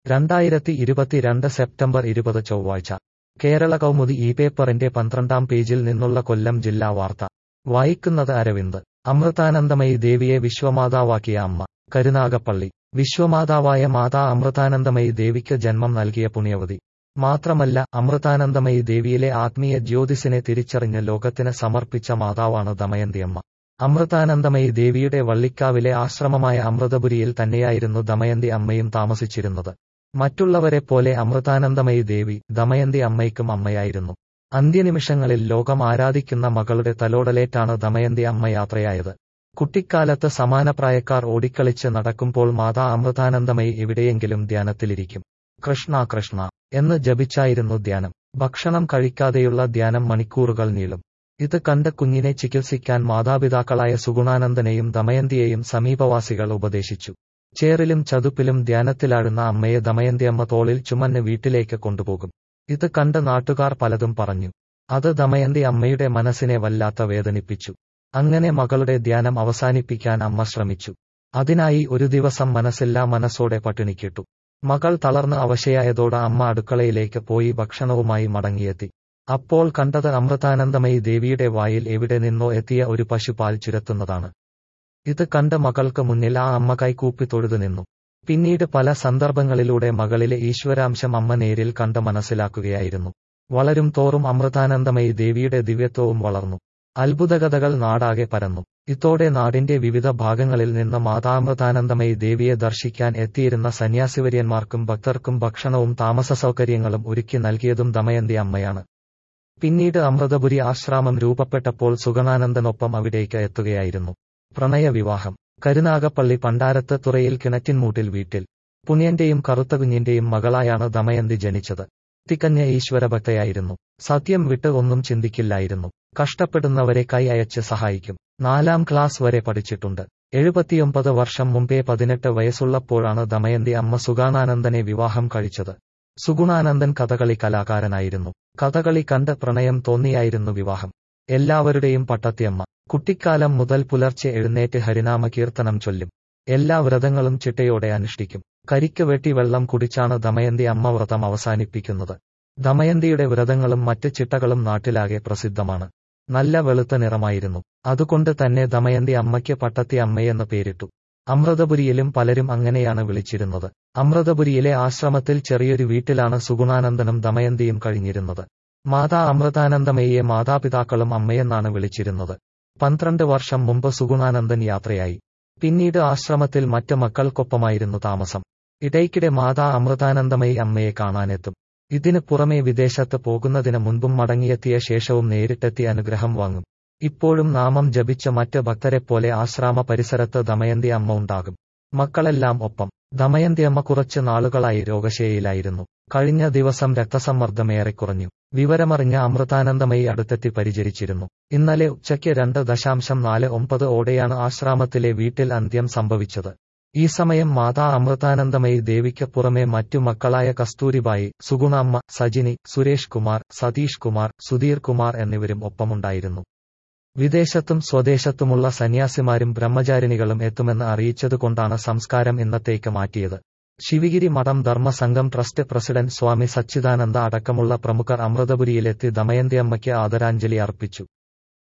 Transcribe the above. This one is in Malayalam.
രണ്ടായിരത്തി ഇരുപത്തിരണ്ട് സെപ്റ്റംബർ ഇരുപത് ചൊവ്വാഴ്ച കേരള കൗമുദി ഈ പേപ്പറിന്റെ പന്ത്രണ്ടാം പേജിൽ നിന്നുള്ള കൊല്ലം ജില്ലാ വാർത്ത വായിക്കുന്നത് അരവിന്ദ് അമൃതാനന്ദമയി ദേവിയെ വിശ്വമാതാവാക്കിയ അമ്മ കരുനാഗപ്പള്ളി വിശ്വമാതാവായ മാതാ അമൃതാനന്ദമയി ദേവിക്ക് ജന്മം നൽകിയ പുണ്യവതി മാത്രമല്ല അമൃതാനന്ദമയി ദേവിയിലെ ആത്മീയ ജ്യോതിസിനെ തിരിച്ചറിഞ്ഞ് ലോകത്തിന് സമർപ്പിച്ച മാതാവാണ് ദമയന്തിയമ്മ അമൃതാനന്ദമയി ദേവിയുടെ വള്ളിക്കാവിലെ ആശ്രമമായ അമൃതപുരിയിൽ തന്നെയായിരുന്നു ദമയന്തി അമ്മയും താമസിച്ചിരുന്നത് മറ്റുള്ളവരെ പോലെ അമൃതാനന്ദമയി ദേവി ദമയന്തി അമ്മയ്ക്കും അമ്മയായിരുന്നു അന്ത്യനിമിഷങ്ങളിൽ ലോകം ആരാധിക്കുന്ന മകളുടെ തലോടലേറ്റാണ് ദമയന്തി അമ്മ യാത്രയായത് കുട്ടിക്കാലത്ത് സമാനപ്രായക്കാർ ഓടിക്കളിച്ച് നടക്കുമ്പോൾ മാതാ അമൃതാനന്ദമയി എവിടെയെങ്കിലും ധ്യാനത്തിലിരിക്കും കൃഷ്ണ കൃഷ്ണ എന്ന് ജപിച്ചായിരുന്നു ധ്യാനം ഭക്ഷണം കഴിക്കാതെയുള്ള ധ്യാനം മണിക്കൂറുകൾ നീളും ഇത് കണ്ട് കുഞ്ഞിനെ ചികിത്സിക്കാൻ മാതാപിതാക്കളായ സുഗുണാനന്ദനെയും ദമയന്തിയെയും സമീപവാസികൾ ഉപദേശിച്ചു ചേറിലും ചതുപ്പിലും ധ്യാനത്തിലാഴുന്ന അമ്മയെ ദമയന്തിയമ്മ തോളിൽ ചുമന്ന് വീട്ടിലേക്ക് കൊണ്ടുപോകും ഇത് കണ്ട് നാട്ടുകാർ പലതും പറഞ്ഞു അത് ദമയന്തി അമ്മയുടെ മനസ്സിനെ വല്ലാത്ത വേദനിപ്പിച്ചു അങ്ങനെ മകളുടെ ധ്യാനം അവസാനിപ്പിക്കാൻ അമ്മ ശ്രമിച്ചു അതിനായി ഒരു ദിവസം മനസ്സില്ലാ മനസ്സോടെ പട്ടിണിക്കിട്ടു മകൾ തളർന്ന് അവശയായതോടെ അമ്മ അടുക്കളയിലേക്ക് പോയി ഭക്ഷണവുമായി മടങ്ങിയെത്തി അപ്പോൾ കണ്ടത് അമൃതാനന്ദമയി ദേവിയുടെ വായിൽ എവിടെ നിന്നോ എത്തിയ ഒരു പശു പാൽ ചുരത്തുന്നതാണ് ഇത് കണ്ട് മകൾക്ക് മുന്നിൽ ആ അമ്മ കൈകൂപ്പി തൊഴുതു നിന്നു പിന്നീട് പല സന്ദർഭങ്ങളിലൂടെ മകളിലെ ഈശ്വരാംശം അമ്മ നേരിൽ കണ്ട് മനസ്സിലാക്കുകയായിരുന്നു വളരും തോറും അമൃതാനന്ദമയി ദേവിയുടെ ദിവ്യത്വവും വളർന്നു അത്ഭുതകഥകൾ നാടാകെ പരന്നു ഇതോടെ നാടിന്റെ വിവിധ ഭാഗങ്ങളിൽ നിന്ന് മാതാമൃതാനന്ദമയി ദേവിയെ ദർശിക്കാൻ എത്തിയിരുന്ന സന്യാസിവര്യന്മാർക്കും ഭക്തർക്കും ഭക്ഷണവും താമസ സൗകര്യങ്ങളും ഒരുക്കി നൽകിയതും ദമയന്തി അമ്മയാണ് പിന്നീട് അമൃതപുരി ആശ്രാമം രൂപപ്പെട്ടപ്പോൾ സുഗണാനന്ദനൊപ്പം അവിടേക്ക് എത്തുകയായിരുന്നു പ്രണയവിവാഹം കരുനാഗപ്പള്ളി പണ്ടാരത്ത് തുറയിൽ കിണറ്റിൻമൂട്ടിൽ വീട്ടിൽ പുണ്യന്റെയും കറുത്തകുഞ്ഞിന്റെയും മകളായാണ് ദമയന്തി ജനിച്ചത് തികഞ്ഞ ഈശ്വരഭക്തയായിരുന്നു സത്യം വിട്ട് ഒന്നും ചിന്തിക്കില്ലായിരുന്നു കഷ്ടപ്പെടുന്നവരെ കൈ അയച്ച് സഹായിക്കും നാലാം ക്ലാസ് വരെ പഠിച്ചിട്ടുണ്ട് എഴുപത്തിയൊമ്പത് വർഷം മുമ്പേ പതിനെട്ട് വയസ്സുള്ളപ്പോഴാണ് ദമയന്തി അമ്മ സുഗാനാനന്ദനെ വിവാഹം കഴിച്ചത് സുഗുണാനന്ദൻ കഥകളി കലാകാരനായിരുന്നു കഥകളി കണ്ട് പ്രണയം തോന്നിയായിരുന്നു വിവാഹം എല്ലാവരുടെയും പട്ടത്തിയമ്മ കുട്ടിക്കാലം മുതൽ പുലർച്ചെ എഴുന്നേറ്റ് ഹരിനാമ കീർത്തനം ചൊല്ലും എല്ലാ വ്രതങ്ങളും ചിട്ടയോടെ അനുഷ്ഠിക്കും കരിക്ക് വെട്ടി വെള്ളം കുടിച്ചാണ് ദമയന്തി അമ്മ വ്രതം അവസാനിപ്പിക്കുന്നത് ദമയന്തിയുടെ വ്രതങ്ങളും മറ്റ് ചിട്ടകളും നാട്ടിലാകെ പ്രസിദ്ധമാണ് നല്ല വെളുത്ത നിറമായിരുന്നു അതുകൊണ്ട് തന്നെ ദമയന്തി അമ്മയ്ക്ക് പട്ടത്തി അമ്മയെന്ന് പേരിട്ടു അമൃതപുരിയിലും പലരും അങ്ങനെയാണ് വിളിച്ചിരുന്നത് അമൃതപുരിയിലെ ആശ്രമത്തിൽ ചെറിയൊരു വീട്ടിലാണ് സുഗുണാനന്ദനും ദമയന്തിയും കഴിഞ്ഞിരുന്നത് മാതാ അമൃതാനന്ദമയെ മാതാപിതാക്കളും അമ്മയെന്നാണ് വിളിച്ചിരുന്നത് പന്ത്രണ്ട് വർഷം മുമ്പ് സുഗുണാനന്ദൻ യാത്രയായി പിന്നീട് ആശ്രമത്തിൽ മറ്റ് മക്കൾക്കൊപ്പമായിരുന്നു താമസം ഇടയ്ക്കിടെ മാതാ അമൃതാനന്ദമയി അമ്മയെ കാണാനെത്തും ഇതിന് പുറമെ വിദേശത്ത് പോകുന്നതിന് മുൻപും മടങ്ങിയെത്തിയ ശേഷവും നേരിട്ടെത്തി അനുഗ്രഹം വാങ്ങും ഇപ്പോഴും നാമം ജപിച്ച മറ്റ് ഭക്തരെപ്പോലെ ആശ്രാമ പരിസരത്ത് ദമയന്തി അമ്മ ഉണ്ടാകും മക്കളെല്ലാം ഒപ്പം ദമയന്തി അമ്മ കുറച്ച് നാളുകളായി രോഗശേയിലായിരുന്നു കഴിഞ്ഞ ദിവസം രക്തസമ്മർദ്ദമേറെ കുറഞ്ഞു വിവരമറിഞ്ഞ അമൃതാനന്ദമയി അടുത്തെത്തി പരിചരിച്ചിരുന്നു ഇന്നലെ ഉച്ചയ്ക്ക് രണ്ട് ദശാംശം നാല് ഒമ്പത് ഓടെയാണ് ആശ്രാമത്തിലെ വീട്ടിൽ അന്ത്യം സംഭവിച്ചത് ഈ സമയം മാതാ അമൃതാനന്ദമയി ദേവിക്ക് പുറമെ മറ്റു മക്കളായ കസ്തൂരിബായി സുഗുണാമ്മ സജിനി സുരേഷ് കുമാർ സതീഷ് കുമാർ സുധീർ കുമാർ എന്നിവരും ഒപ്പമുണ്ടായിരുന്നു വിദേശത്തും സ്വദേശത്തുമുള്ള സന്യാസിമാരും ബ്രഹ്മചാരിണികളും എത്തുമെന്ന് അറിയിച്ചതുകൊണ്ടാണ് സംസ്കാരം ഇന്നത്തേക്ക് മാറ്റിയത് ശിവഗിരി മഠം ധർമ്മസംഘം ട്രസ്റ്റ് പ്രസിഡന്റ് സ്വാമി സച്ചിദാനന്ദ അടക്കമുള്ള പ്രമുഖർ അമൃതപുരിയിലെത്തി ദമയന്തിയമ്മയ്ക്ക് ആദരാഞ്ജലി അർപ്പിച്ചു